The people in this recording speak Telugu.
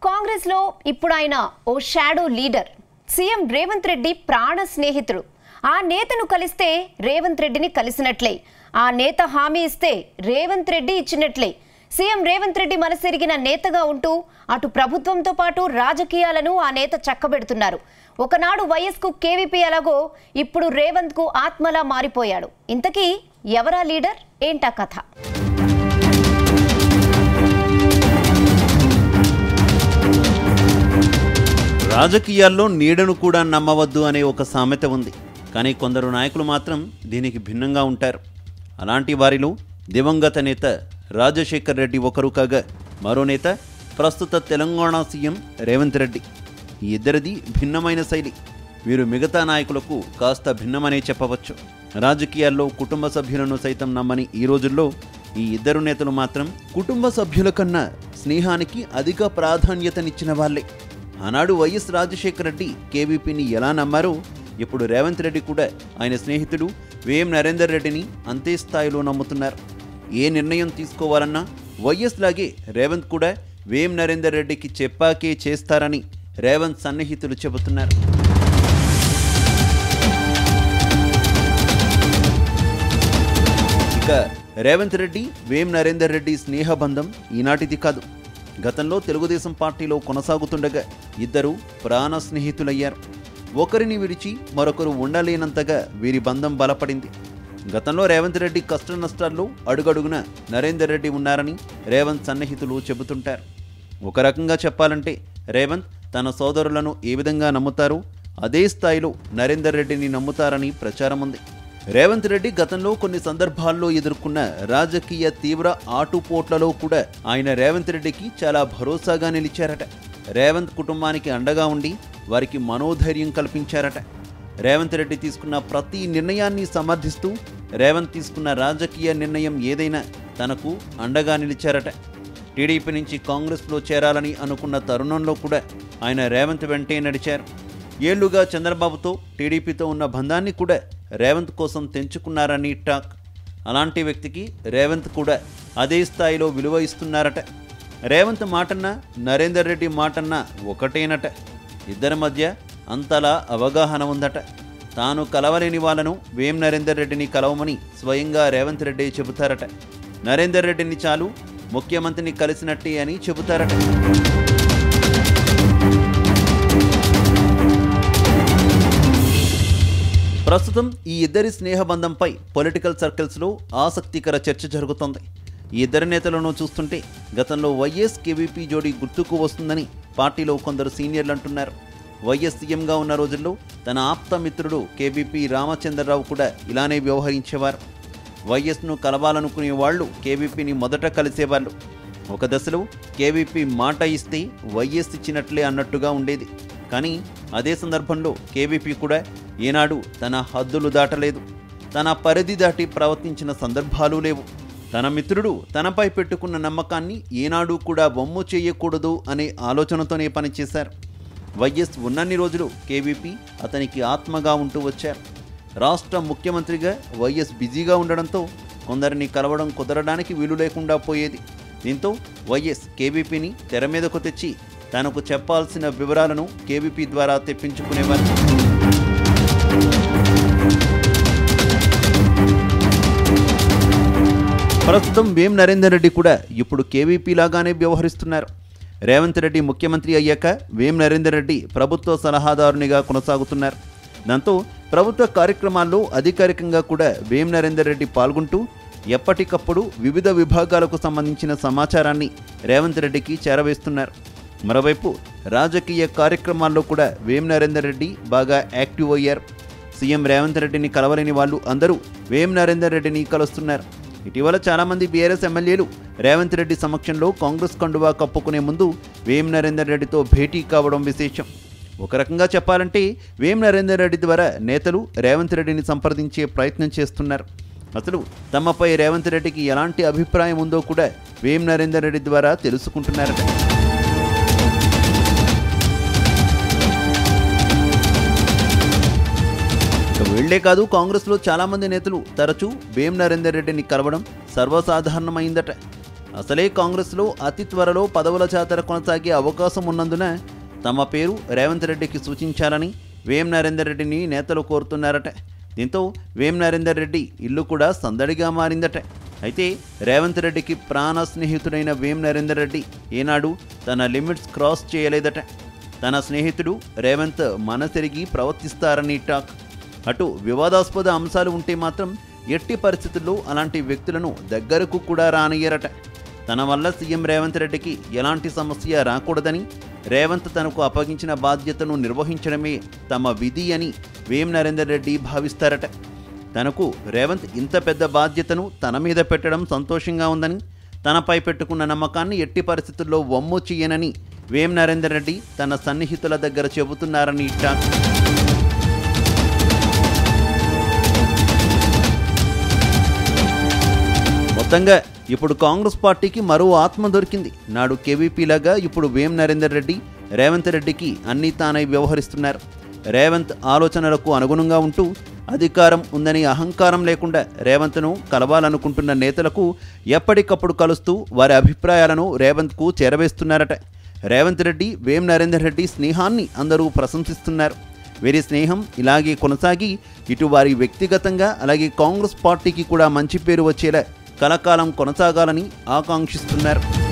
కాంగ్రెస్ లో ఇప్పుడు ఆయన ఓ shadow leader CM Revanth Reddy ప్రాణ స్నేహితుడు ఆ నేతను కలిస్తే రేవంత్ రెడ్డిని కలిసినట్లే ఆ నేత హామీ ఇస్తే రేవంత్ రెడ్డి ఇచ్చినట్లే సీఎం రేవంత్ రెడ్డి మనసెరిగిన నేతగా ఉంటూ అటు ప్రభుత్వంతో పాటు రాజకీయాలను ఆ నేత చక్కబెడుతున్నారు ఒకనాడు వైఎస్కు కేవీపీ ఎలాగో ఇప్పుడు రేవంత్ కు ఆత్మలా మారిపోయాడు ఇంతకీ ఎవరా లీడర్ ఏంటా కథ రాజకీయాల్లో నీడను కూడా నమ్మవద్దు అనే ఒక సామెత ఉంది కానీ కొందరు నాయకులు మాత్రం దీనికి భిన్నంగా ఉంటారు అలాంటి వారిలో దివంగత నేత రాజశేఖర్ రెడ్డి ఒకరు కాగా మరో నేత ప్రస్తుత తెలంగాణ సీఎం రేవంత్ రెడ్డి ఈ ఇద్దరిది భిన్నమైన శైలి వీరు మిగతా నాయకులకు కాస్త భిన్నమనే చెప్పవచ్చు రాజకీయాల్లో కుటుంబ సభ్యులను సైతం నమ్మని ఈ రోజుల్లో ఈ ఇద్దరు నేతలు మాత్రం కుటుంబ సభ్యుల కన్నా స్నేహానికి అధిక ప్రాధాన్యతనిచ్చిన వాళ్ళే ఆనాడు వైఎస్ రాజశేఖర రెడ్డి కేవీపీని ఎలా నమ్మారో ఇప్పుడు రేవంత్ రెడ్డి కూడా ఆయన స్నేహితుడు వేం నరేందర్ రెడ్డిని అంతే స్థాయిలో నమ్ముతున్నారు ఏ నిర్ణయం తీసుకోవాలన్నా వైఎస్ లాగే రేవంత్ కూడా వేం నరేందర్ రెడ్డికి చెప్పాకే చేస్తారని రేవంత్ సన్నిహితులు చెబుతున్నారు ఇక రేవంత్ రెడ్డి వేం నరేందర్ రెడ్డి స్నేహబంధం ఈనాటిది కాదు గతంలో తెలుగుదేశం పార్టీలో కొనసాగుతుండగా ఇద్దరు ప్రాణ స్నేహితులయ్యారు ఒకరిని విడిచి మరొకరు ఉండలేనంతగా వీరి బంధం బలపడింది గతంలో రేవంత్ రెడ్డి కష్ట నష్టాల్లో అడుగడుగున నరేందర్ రెడ్డి ఉన్నారని రేవంత్ సన్నిహితులు చెబుతుంటారు ఒక రకంగా చెప్పాలంటే రేవంత్ తన సోదరులను ఏ విధంగా నమ్ముతారో అదే స్థాయిలో నరేందర్ రెడ్డిని నమ్ముతారని ప్రచారం ఉంది రేవంత్ రెడ్డి గతంలో కొన్ని సందర్భాల్లో ఎదుర్కొన్న రాజకీయ తీవ్ర ఆటుపోట్లలో కూడా ఆయన రేవంత్ రెడ్డికి చాలా భరోసాగా నిలిచారట రేవంత్ కుటుంబానికి అండగా ఉండి వారికి మనోధైర్యం కల్పించారట రేవంత్ రెడ్డి తీసుకున్న ప్రతి నిర్ణయాన్ని సమర్థిస్తూ రేవంత్ తీసుకున్న రాజకీయ నిర్ణయం ఏదైనా తనకు అండగా నిలిచారట టీడీపీ నుంచి కాంగ్రెస్లో చేరాలని అనుకున్న తరుణంలో కూడా ఆయన రేవంత్ వెంటే నడిచారు ఏళ్లుగా చంద్రబాబుతో టీడీపీతో ఉన్న బంధాన్ని కూడా రేవంత్ కోసం తెంచుకున్నారని టాక్ అలాంటి వ్యక్తికి రేవంత్ కూడా అదే స్థాయిలో విలువ ఇస్తున్నారట రేవంత్ మాటన్నా నరేందర్ రెడ్డి మాటన్నా ఒకటేనట ఇద్దరి మధ్య అంతలా అవగాహన ఉందట తాను కలవలేని వాళ్ళను వేం నరేందర్ రెడ్డిని కలవమని స్వయంగా రేవంత్ రెడ్డి చెబుతారట నరేందర్ రెడ్డిని చాలు ముఖ్యమంత్రిని కలిసినట్టే అని చెబుతారట ప్రస్తుతం ఈ ఇద్దరి స్నేహబంధంపై పొలిటికల్ సర్కిల్స్లో ఆసక్తికర చర్చ జరుగుతోంది ఈ ఇద్దరి నేతలను చూస్తుంటే గతంలో వైఎస్ కేవీపీ జోడీ గుర్తుకు వస్తుందని పార్టీలో కొందరు సీనియర్లు అంటున్నారు వైఎస్ సీఎంగా ఉన్న రోజుల్లో తన ఆప్త మిత్రుడు కేవీపీ రామచంద్రరావు కూడా ఇలానే వ్యవహరించేవారు వైఎస్ను కలవాలనుకునే వాళ్ళు కేవీపీని మొదట కలిసేవాళ్ళు ఒక దశలో కేవీపీ మాట ఇస్తే వైఎస్ ఇచ్చినట్లే అన్నట్టుగా ఉండేది కానీ అదే సందర్భంలో కేవీపీ కూడా ఏనాడు తన హద్దులు దాటలేదు తన పరిధి దాటి ప్రవర్తించిన సందర్భాలు లేవు తన మిత్రుడు తనపై పెట్టుకున్న నమ్మకాన్ని ఏనాడు కూడా బొమ్ము చేయకూడదు అనే ఆలోచనతోనే పనిచేశారు వైఎస్ ఉన్నన్ని రోజులు కేవీపీ అతనికి ఆత్మగా ఉంటూ వచ్చారు రాష్ట్ర ముఖ్యమంత్రిగా వైఎస్ బిజీగా ఉండడంతో కొందరిని కలవడం కుదరడానికి వీలు లేకుండా పోయేది దీంతో వైఎస్ కేవీపీని తెర మీదకు తెచ్చి తనకు చెప్పాల్సిన వివరాలను కేవీపీ ద్వారా తెప్పించుకునేవారు ప్రస్తుతం వేం నరేందర్ రెడ్డి కూడా ఇప్పుడు కేవీపీ లాగానే వ్యవహరిస్తున్నారు రేవంత్ రెడ్డి ముఖ్యమంత్రి అయ్యాక వేం నరేందర్ రెడ్డి ప్రభుత్వ సలహాదారునిగా కొనసాగుతున్నారు దాంతో ప్రభుత్వ కార్యక్రమాల్లో అధికారికంగా కూడా వేం నరేందర్ రెడ్డి పాల్గొంటూ ఎప్పటికప్పుడు వివిధ విభాగాలకు సంబంధించిన సమాచారాన్ని రేవంత్ రెడ్డికి చేరవేస్తున్నారు మరోవైపు రాజకీయ కార్యక్రమాల్లో కూడా వేం నరేందర్ రెడ్డి బాగా యాక్టివ్ అయ్యారు సీఎం రేవంత్ రెడ్డిని కలవలేని వాళ్ళు అందరూ వేం నరేందర్ రెడ్డిని కలుస్తున్నారు ఇటీవల చాలామంది బీఆర్ఎస్ ఎమ్మెల్యేలు రేవంత్ రెడ్డి సమక్షంలో కాంగ్రెస్ కండువా కప్పుకునే ముందు వేం నరేందర్ రెడ్డితో భేటీ కావడం విశేషం ఒక రకంగా చెప్పాలంటే వేం నరేందర్ రెడ్డి ద్వారా నేతలు రేవంత్ రెడ్డిని సంప్రదించే ప్రయత్నం చేస్తున్నారు అసలు తమపై రేవంత్ రెడ్డికి ఎలాంటి అభిప్రాయం ఉందో కూడా వేం నరేందర్ రెడ్డి ద్వారా తెలుసుకుంటున్నారట ఇక వీళ్లే కాదు కాంగ్రెస్లో చాలామంది నేతలు తరచూ వేం నరేందర్ రెడ్డిని కలవడం సర్వసాధారణమైందట అసలే కాంగ్రెస్లో అతి త్వరలో పదవుల జాతర కొనసాగే అవకాశం ఉన్నందున తమ పేరు రేవంత్ రెడ్డికి సూచించాలని వేం నరేందర్ రెడ్డిని నేతలు కోరుతున్నారట దీంతో వేం నరేందర్ రెడ్డి ఇల్లు కూడా సందడిగా మారిందట అయితే రేవంత్ రెడ్డికి ప్రాణ స్నేహితుడైన వేం నరేందర్ రెడ్డి ఏనాడు తన లిమిట్స్ క్రాస్ చేయలేదట తన స్నేహితుడు రేవంత్ మనసెరిగి ప్రవర్తిస్తారని టాక్ అటు వివాదాస్పద అంశాలు ఉంటే మాత్రం ఎట్టి పరిస్థితుల్లో అలాంటి వ్యక్తులను దగ్గరకు కూడా రానియ్యరట తన వల్ల సీఎం రేవంత్ రెడ్డికి ఎలాంటి సమస్య రాకూడదని రేవంత్ తనకు అప్పగించిన బాధ్యతను నిర్వహించడమే తమ విధి అని వేం నరేందర్ రెడ్డి భావిస్తారట తనకు రేవంత్ ఇంత పెద్ద బాధ్యతను తన మీద పెట్టడం సంతోషంగా ఉందని తనపై పెట్టుకున్న నమ్మకాన్ని ఎట్టి పరిస్థితుల్లో వమ్ము చేయనని వేం నరేందర్ రెడ్డి తన సన్నిహితుల దగ్గర చెబుతున్నారని టాక్ మొత్తంగా ఇప్పుడు కాంగ్రెస్ పార్టీకి మరో ఆత్మ దొరికింది నాడు కేవీపీలాగా ఇప్పుడు వేం నరేందర్ రెడ్డి రేవంత్ రెడ్డికి అన్నీ తానై వ్యవహరిస్తున్నారు రేవంత్ ఆలోచనలకు అనుగుణంగా ఉంటూ అధికారం ఉందని అహంకారం లేకుండా రేవంత్ను కలవాలనుకుంటున్న నేతలకు ఎప్పటికప్పుడు కలుస్తూ వారి అభిప్రాయాలను రేవంత్కు చేరవేస్తున్నారట రేవంత్ రెడ్డి వేం నరేందర్ రెడ్డి స్నేహాన్ని అందరూ ప్రశంసిస్తున్నారు వీరి స్నేహం ఇలాగే కొనసాగి ఇటు వారి వ్యక్తిగతంగా అలాగే కాంగ్రెస్ పార్టీకి కూడా మంచి పేరు వచ్చేలా కలకాలం కొనసాగాలని ఆకాంక్షిస్తున్నారు